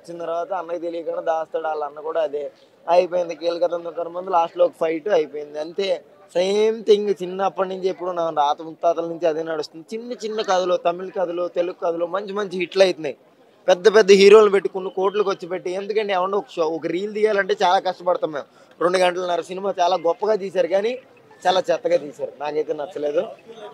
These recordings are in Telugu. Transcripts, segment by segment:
వచ్చిన తర్వాత అన్నకి తెలియకుండా దాస్తాడు వాళ్ళ అన్న కూడా అదే అయిపోయింది కీలకతంతో మంది లాస్ట్లో ఒక ఫైట్ అయిపోయింది అంతే సేమ్ థింగ్ చిన్నప్పటి నుంచి ఎప్పుడు నా రాత ముత్తాతల నుంచి అదే నడుస్తుంది చిన్న చిన్న కథలు తమిళ కథలు తెలుగు కథలు మంచి మంచి హిట్లు అవుతున్నాయి పెద్ద పెద్ద హీరోలు పెట్టుకుని కోట్లకు వచ్చి పెట్టి ఎందుకంటే ఏమన్నా ఒక షో ఒక రీల్ తీయాలంటే చాలా కష్టపడతాం మేము రెండు గంటలన్నర సినిమా చాలా గొప్పగా తీశారు కానీ చాలా చెత్తగా తీశారు నాకైతే నచ్చలేదు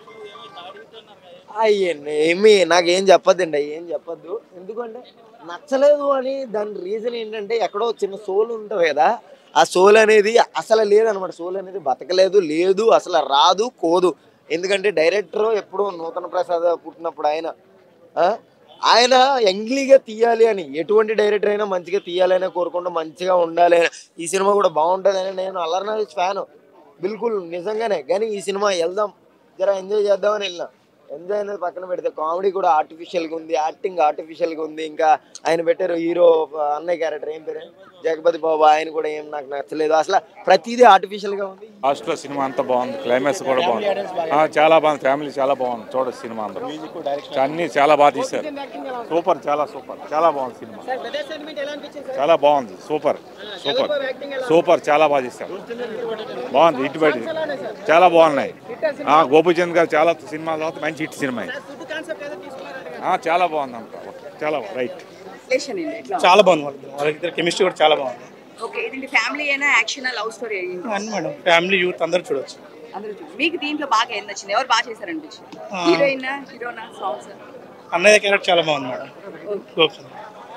అయ్యండి ఏమి నాకేం చెప్పొద్దండి అయ్యి ఏం చెప్పొద్దు ఎందుకంటే నచ్చలేదు అని దాని రీజన్ ఏంటంటే ఎక్కడో చిన్న సోల్ ఉంటుంది కదా ఆ సోల్ అనేది అసలు లేదనమాట సోల్ అనేది బతకలేదు లేదు అసలు రాదు కోదు ఎందుకంటే డైరెక్టర్ ఎప్పుడో నూతన ప్రసాద్ పుట్టినప్పుడు ఆయన ఆ, ఆయన యంగ్లీగా తీయాలి అని ఎటువంటి డైరెక్టర్ అయినా మంచిగా తీయాలని కోరుకుంటూ మంచిగా ఉండాలి అని ఈ సినిమా కూడా బాగుంటుందని నేను అల్లరి ఫ్యాను బిల్కుల్ నిజంగానే కానీ ఈ సినిమా వెళ్దాం జర ఎంజాయ్ చేద్దామని వెళ్ళినా ఎంజాయ్ అనేది పక్కన పెడితే కామెడీ కూడా ఆర్టిఫిషియల్గా ఉంది యాక్టింగ్ ఆర్టిఫిషియల్గా ఉంది ఇంకా ఆయన పెట్టారు హీరో అన్నయ్య క్యారెక్టర్ ఏం పేరు జగపతి బాబు ఆయన కూడా ఏం నాకు నచ్చలేదు అసలు ప్రతిదీ ఆర్టిఫిషియల్గా ఉంది లాస్ట్ లో సినిమా అంతా బాగుంది క్లైమాక్స్ కూడా బాగుంది ఆ, చాలా బాగుంది ఫ్యామిలీ చాలా బాగుంది చూడొచ్చు సినిమా అందరూ అన్ని చాలా బాగా తీశారు సూపర్ చాలా సూపర్ చాలా బాగుంది సినిమా చాలా బాగుంది సూపర్ సూపర్ సూపర్ చాలా బాగా తీశారు బాగుంది ఇటు బయట చాలా బాగున్నాయి ఆ, గోపీచంద్ గారు చాలా సినిమా తర్వాత మంచి హిట్ సినిమా ఇది. ఆ, చాలా బాగుంది అంతా చాలా రైట్ రిలేషన్ ఏంటి ఎట్లా చాలా బాగుంది వాళ్ళిద్దరు వాళ్ళిద్దరు కెమిస్ట్రీ కూడా చాలా బాగుంది ఓకే ఇది ఫ్యామిలీ అయినా యాక్షన్ లవ్ స్టోరీ అన్ని మేడం ఫ్యామిలీ యూత్ అందరూ చూడొచ్చు అందరూ చూడండి. మీకు దీంట్లో బాగా ఏం నచ్చింది ఎవరు బాగా చేశారనిపించింది ఆ. హీరోయిన్ హీరోనా సాంగ్స్ అన్నయ్య క్యారెక్టర్ చాలా బాగుంది మేడం గోపిచంద్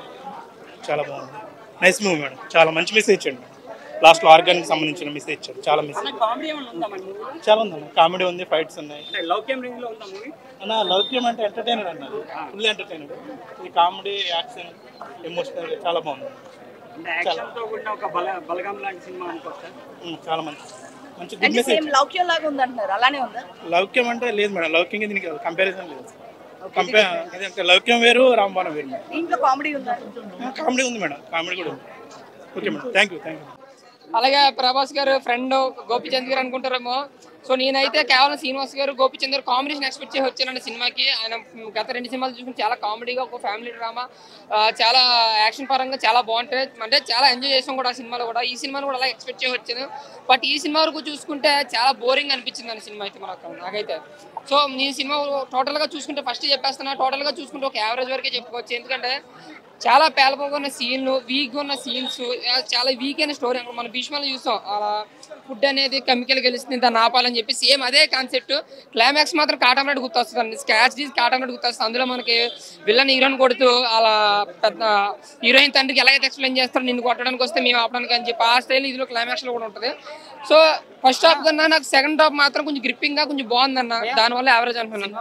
చాలా బాగుంది నైస్ మూవీ మేడం చాలా మంచి మెసేజ్ ఇచ్చాడు మేడం లాస్ట్లో ఆర్గానిక్ సంబంధించిన మెసేజ్ ఇచ్చాడు చాలా మెసేజ్ కామెడీ ఏమైనా ఉందా మన మూవీలో చాలా ఉంది కామెడీ ఉంది ఫైట్స్ ఉన్నాయి అంటే లౌక్యం రేంజ్ లో ఉందా మూవీ అన్న లౌక్యం అంటే ఎంటర్టైనర్ అన్నది ఫుల్ ఎంటర్టైనర్ ఇది కామెడీ యాక్షన్ ఎమోషనల్ చాలా బాగుంది అంటే యాక్షన్ తో కూడిన ఒక బల బలగం లాంటి సినిమా అనుకోవచ్చా ఉమ్, చాలా మంచి మంచి గుడ్ అంటే మెసేజ్ సేమ్ లౌక్యం లాగా ఉంది అంటున్నారు అలానే ఉందా లౌక్యం అంటే లేదు మేడం లౌక్యం దీనికి కంపారిజన్ లేదు కంపేర్ ఇదంటే లౌక్యం వేరు రాంబాణం వేరు మేడం దీంట్లో కామెడీ ఉందా కామెడీ ఉంది మేడం కామెడీ కూడా ఉంది okay madam thank you thank you అలాగే ప్రభాస్ గారు ఫ్రెండ్ గోపిచంద్ గారు అనుకుంటారేమో సో నేనైతే కేవలం శ్రీనివాస్ గారు గోపిచంద్ గారు కాంబినేషన్ ఎక్స్పెక్ట్ చేసి వచ్చానండి సినిమాకి ఆయన గత రెండు సినిమాలు చూసుకుని చాలా కామెడీగా ఒక ఫ్యామిలీ డ్రామా చాలా యాక్షన్ పరంగా చాలా బాగుంటాయి అంటే చాలా ఎంజాయ్ చేసాం కూడా ఆ సినిమాలో కూడా ఈ సినిమాను కూడా అలా ఎక్స్పెక్ట్ చేసి వచ్చాను బట్ ఈ సినిమా వరకు చూసుకుంటే చాలా బోరింగ్ అనిపించింది అండి సినిమా అయితే మనకు నాకైతే సో నేను సినిమా టోటల్గా చూసుకుంటే ఫస్ట్ చెప్పేస్తున్నా టోటల్గా చూసుకుంటే ఒక యావరేజ్ వరకే చెప్పుకోవచ్చు ఎందుకంటే చాలా పేలపోగా ఉన్న సీన్లు వీక్గా ఉన్న సీన్స్ చాలా వీక్ అయిన స్టోరీ మనం భీష్మలో చూసాం అలా ఫుడ్ అనేది కెమికల్ గెలుస్తుంది దాన్ని ఆపాలని చెప్పి సేమ్ అదే కాన్సెప్ట్ క్లైమాక్స్ మాత్రం కాటం రెడ్డి గుర్తొస్తుంది స్కాచ్ తీసి కాటం రెడ్డి గుర్తొస్తుంది అందులో మనకి విల్లన్ హీరోని కొడుతూ అలా పెద్ద హీరోయిన్ తండ్రికి ఎలా అయితే ఎక్స్ప్లెయిన్ చేస్తారో నిన్ను కొట్టడానికి వస్తే మేము ఆపడానికి అని చెప్పి ఆ స్టైల్ ఇందులో క్లైమాక్స్ లో కూడా ఉంటుంది సో ఫస్ట్ హాఫ్ కన్నా నాకు సెకండ్ హాఫ్ మాత్రం కొంచెం గ్రిప్పింగ్ గా కొంచెం బాగుందన్న దానివల్ల యావరేజ్ అనుకున్నాను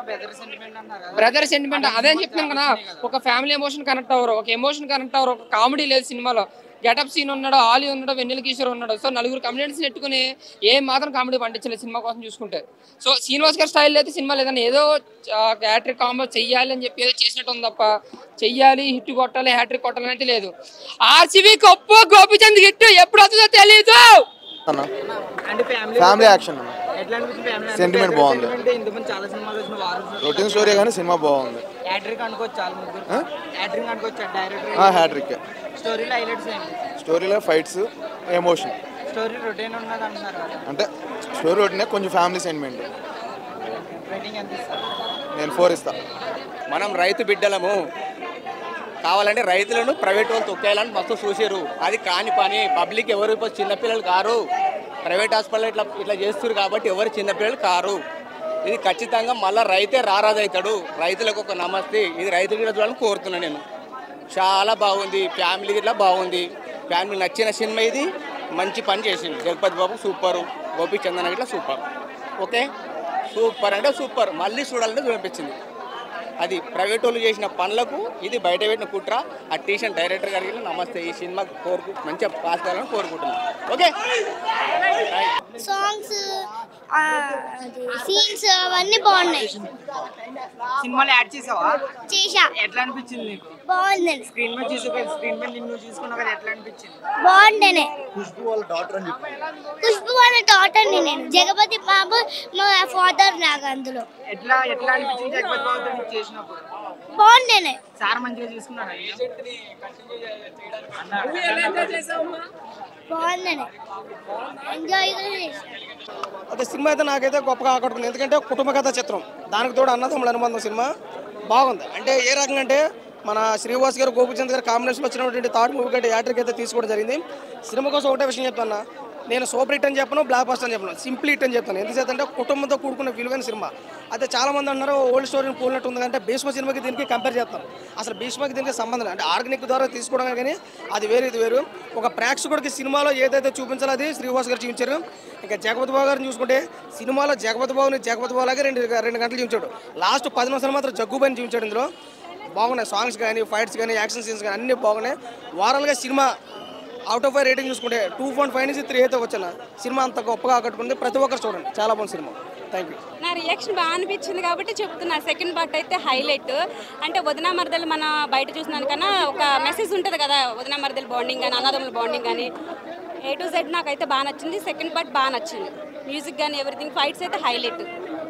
బ్రదర్ సెంటిమెంట్ అదే అని చెప్తున్నాను కదా ఒక ఫ్యామిలీ ఎమోషన్ కనెక్ట్ అవ్వరు ఒక ఎమోషన్ కనెక్ట్ అవ్వరు ఒక కామెడీ లేదు సినిమాలో గెటప్ సీన్ ఉన్నాడు ఆలి ఉన్నాడు వెన్నెల కిషోర్ ఉన్నాడు సో నలుగురు కమెడియన్స్ నెట్టుకుని ఏం మాత్రం కామెడీ పండించలేదు సినిమా కోసం చూసుకుంటే సో శ్రీనివాస్ గారి స్టైల్ అయితే సినిమా లేదని ఏదో హ్యాట్రిక్ కాంబో చెయ్యాలి అని చెప్పి ఏదో చేసినట్టు ఉంది తప్ప చెయ్యాలి హిట్ కొట్టాలి హ్యాట్రిక్ కొట్టాలి అంటే లేదు ఆర్సీబీ గొప్ప గోపిచంద్ హిట్ ఎప్పుడు వస్తుందో తెలియదు అన్న అంటే ఫ్యామిలీ ఫ్యామిలీ యాక్షన్ అన్న ఎట్లా అనిపించింది ఫ్యామిలీ Sentiment బాగుంది. ఇంతకుముందు చాలా సినిమాలు వచ్చిన వారు రొటీన్ స్టోరీ కానీ సినిమా బాగుంది యాట్రిక్ అనుకోవచ్చు చాలా ముగ్గురు యాట్రిక్ అనుకోవచ్చు డైరెక్టర్ హ్యాట్రిక్ స్టోరీలో హైలైట్స్ ఏంటి స్టోరీలో ఫైట్స్ ఎమోషన్ స్టోరీ రొటీన్ ఉన్నది అంటున్నారు కదా అంటే స్టోరీ ఒకటినే కొంచెం ఫ్యామిలీ సెంటిమెంట్ రేటింగ్ ఎంత ఇస్తారు నేను ఫోర్ ఇస్తా మనం రైతు బిడ్డలము కావాలంటే రైతులను ప్రైవేట్ వాళ్ళు తొక్కేయాలని మస్తు చూసారు అది కాని పని పబ్లిక్ ఎవరు ఇప్పుడు చిన్నపిల్లలు కారు ప్రైవేట్ హాస్పిటల్ ఇట్లా ఇట్లా చేస్తారు కాబట్టి ఎవరు చిన్నపిల్లలు కారు ఇది ఖచ్చితంగా మళ్ళీ రైతే రారాదవుతాడు రైతులకు ఒక నమస్తే ఇది రైతు కూడా చూడాలని కోరుతున్నాను నేను చాలా బాగుంది ఫ్యామిలీ ఇట్లా బాగుంది ఫ్యామిలీ నచ్చిన సినిమా ఇది మంచి పని చేసింది జగపతి బాబు సూపరు గోపి చందన ఇట్లా సూపర్ ఓకే సూపర్ అంటే సూపర్ మళ్ళీ చూడాలంటే చూపించింది అది ప్రైవేట్ వాళ్ళు చేసిన పనులకు ఇది బయట పెట్టిన కుట్ర ఆ టీషన్ డైరెక్టర్ గారికి నమస్తే ఈ సినిమా కోరుకు మంచిగా పాస్ కావాలని కోరుకుంటున్నాను ఓకే సాంగ్స్ సీన్స్ అవన్నీ బాగున్నాయి సినిమాలో యాడ్ చేసావా చేసా ఎట్లా అనిపించింది నీకు బాగుందండి స్క్రీన్ మీద చూసి స్క్రీన్ మీద నిన్ను చూసుకున్నావు కదా ఎట్లా అనిపించింది బాగుంటేనే ఖుష్బు వాళ్ళ డాక్టర్ అని చెప్పి ఖుష్బు వాళ్ళ డాటర్ని నేను జగపతి బాబు మా ఫాదర్ నాకు అందులో ఎట్లా ఎట్లా అనిపించింది జగపతి బాబుతో నీకు చేసినప్పుడు బాగుండేనే సార్ మంచిగా చూసుకున్నాడు బాగుండేనే ఎంజాయ్ కూడా చేశాను అదే సినిమా అయితే నాకైతే గొప్పగా ఆకట్టుకుంది ఎందుకంటే కుటుంబ కథ చిత్రం దానికి తోడు అన్నదమ్ముల అనుబంధం సినిమా బాగుంది అంటే ఏ రకంగా అంటే మన శ్రీనివాస్ గారు గోపిచంద్ గారు కాంబినేషన్లో వచ్చినటువంటి థర్డ్ మూవీ కంటే యాట్రిక్ అయితే తీసుకోవడం జరిగింది సినిమా కోసం ఒకటే విషయం చెప్తాను నేను సూపర్ హిట్ అని చెప్పను బ్లాక్ బస్టర్ అని చెప్పను సింపుల్ హిట్ అని చెప్తాను ఎందుకంటే అంటే కుటుంబంతో కూడుకున్న విలువైన సినిమా అయితే చాలా మంది అన్నారు ఓల్డ్ స్టోరీని పోలినట్టు ఉంది అంటే భీష్మ సినిమాకి దీనికి కంపేర్ చేస్తాను అసలు భీష్మకి దీనికి సంబంధం లేదు అంటే ఆర్గానిక్ ద్వారా తీసుకోవడం కానీ అది వేరే ఇది వేరు ఒక ప్రేక్షకుడికి సినిమాలో ఏదైతే చూపించాలో అది శ్రీనివాస్ గారు చూపించారు ఇంకా జగపతి బాబు గారిని చూసుకుంటే సినిమాలో జగపతి బాబుని జగపతి బాబు లాగా రెండు రెండు గంటలు చూపించాడు లాస్ట్ పది నిమిషాలు మాత్రం జగ్గుబాయిని చూపించాడు ఇందులో బాగున్నాయి సాంగ్స్ కానీ ఫైట్స్ కానీ యాక్షన్ సీన్స్ కానీ అన్నీ బాగున్నాయి ఓవరాల్గా cinema out of five rating చూసుకుంటే టూ పాయింట్ ఫైవ్ నుంచి త్రీ అయితే వచ్చిన సినిమా అంత గొప్పగా ఆకట్టుకుంది ప్రతి ఒక్కరు చూడండి చాలా బాగుంది సినిమా థ్యాంక్ యూ నా రియాక్షన్ బాగా అనిపించింది కాబట్టి చెప్తున్నా సెకండ్ పార్ట్ అయితే హైలైట్ అంటే వదిన మరదలు మన బయట చూసినాను కన్నా ఒక మెసేజ్ ఉంటుంది కదా వదిన మరదలు బాండింగ్ కానీ అన్నదమ్ముల బాండింగ్ కానీ ఏ టు జెడ్ నాకైతే బాగా నచ్చింది సెకండ్ పార్ట్ బాగా నచ్చింది మ్యూజిక్ కానీ ఎవ్రీథింగ్ ఫైట్స్ అయితే హైలైట్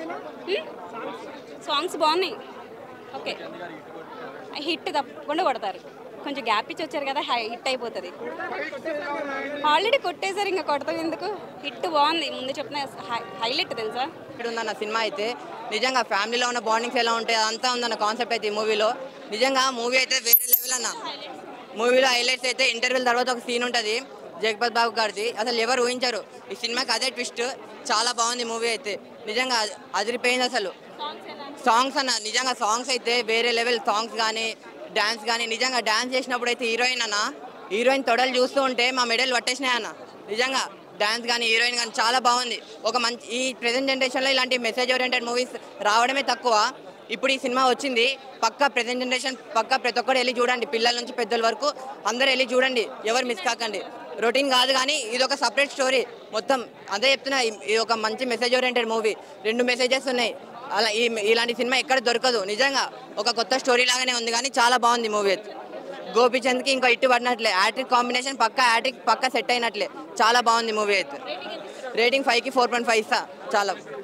సాంగ్స్ బాగున్నాయి ఓకే హిట్ తప్పకుండా కొడతారు కొంచెం గ్యాప్ ఇచ్చి వచ్చారు కదా హై హిట్ అయిపోతుంది ఆల్రెడీ కొట్టేశారు ఇంకా కొడతాం ఎందుకు హిట్ బాగుంది ముందు చెప్పిన హైలైట్ తెలుసా ఇక్కడ ఉందన్న సినిమా అయితే నిజంగా ఫ్యామిలీలో ఉన్న బాండింగ్స్ ఎలా ఉంటాయి అదంతా ఉందన్న కాన్సెప్ట్ అయితే ఈ మూవీలో నిజంగా మూవీ అయితే వేరే లెవెల్ అన్న మూవీలో హైలైట్స్ అయితే ఇంటర్వ్యూల తర్వాత ఒక సీన్ ఉంటుంది జగపత్ బాబు గారిది అసలు ఎవరు ఊహించారు ఈ సినిమాకి అదే ట్విస్ట్ చాలా బాగుంది మూవీ అయితే నిజంగా అది- అదిరిపోయింది అసలు సాంగ్స్ అన్న నిజంగా సాంగ్స్ అయితే వేరే లెవెల్ సాంగ్స్ కానీ డాన్స్ కానీ నిజంగా డాన్స్ చేసినప్పుడు అయితే హీరోయిన్ అన్న హీరోయిన్ తొడలు చూస్తూ ఉంటే మా మెడల్ పట్టేసినాయి అన్న నిజంగా డాన్స్ కానీ హీరోయిన్ కానీ చాలా బాగుంది ఒక మంచి ఈ ప్రెసెంట్ జనరేషన్లో ఇలాంటి మెసేజ్ ఓరియంటెడ్ మూవీస్ రావడమే తక్కువ ఇప్పుడు ఈ సినిమా వచ్చింది పక్క ప్రెసెంట్ జనరేషన్ పక్క ప్రతి ఒక్కరు వెళ్ళి చూడండి పిల్లల నుంచి పెద్దల వరకు అందరూ వెళ్ళి చూడండి ఎవరు మిస్ కాకండి రొటీన్ కాదు కానీ ఇది ఒక సపరేట్ స్టోరీ మొత్తం అదే చెప్తున్నా ఈ- ఇది ఒక మంచి మెసేజ్ ఓరియంటెడ్ మూవీ రెండు మెసేజెస్ ఉన్నాయి అలా ఈ ఇలాంటి సినిమా ఎక్కడ దొరకదు నిజంగా ఒక కొత్త స్టోరీ లాగానే ఉంది కానీ చాలా బాగుంది మూవీ అయితే గోపిచంద్కి ఇంకా ఇట్టు పడినట్లే యాట్రిక్ కాంబినేషన్ పక్క యాట్రిక్ పక్క సెట్ అయినట్లే చాలా బాగుంది మూవీ అయితే రేటింగ్ ఫైవ్కి ఫోర్ పాయింట్ ఫైవ్ ఇస్తా చాలా